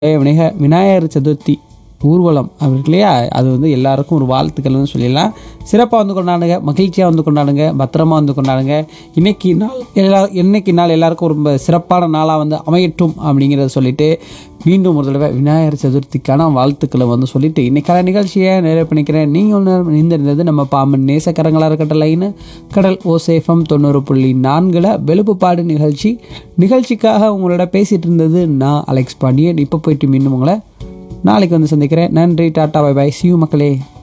விநாயக விநாயகர் சதுர்த்தி ஊர்வலம் அப்படி இருக்கு இல்லையா அது வந்து எல்லாருக்கும் ஒரு வாழ்த்துக்கள்னு சொல்லிடலாம் சிறப்பாக வந்து கொண்டாடுங்க மகிழ்ச்சியாக வந்து கொண்டாடுங்க பத்திரமா வந்து கொண்டாடுங்க இன்னைக்கு நாள் எல்லா இன்னைக்கு நாள் எல்லாருக்கும் ரொம்ப சிறப்பான நாளாக வந்து அமையட்டும் அப்படிங்கிறத சொல்லிட்டு மீண்டும் ஒரு தடவை விநாயகர் சதுர்த்திக்கான வாழ்த்துக்களை வந்து சொல்லிட்டு இன்னைக்கான நிகழ்ச்சியை நிறைவு பண்ணிக்கிறேன் நீங்கள் இருந்திருந்தது நம்ம பாம்பன் நேசக்கரங்களாக இருக்கட்டும் லைனு கடல் ஓசேஃபம் தொண்ணூறு புள்ளி நான்கில் வெளுப்புப்பாடு நிகழ்ச்சி நிகழ்ச்சிக்காக உங்களோட பேசிகிட்டு இருந்தது நான் அலெக்ஸ் பாண்டியன் இப்போ போயிட்டு மீண்டும் உங்களை நாளைக்கு வந்து சந்திக்கிறேன் நன்றி டாட்டா பை பை சியூ மக்களே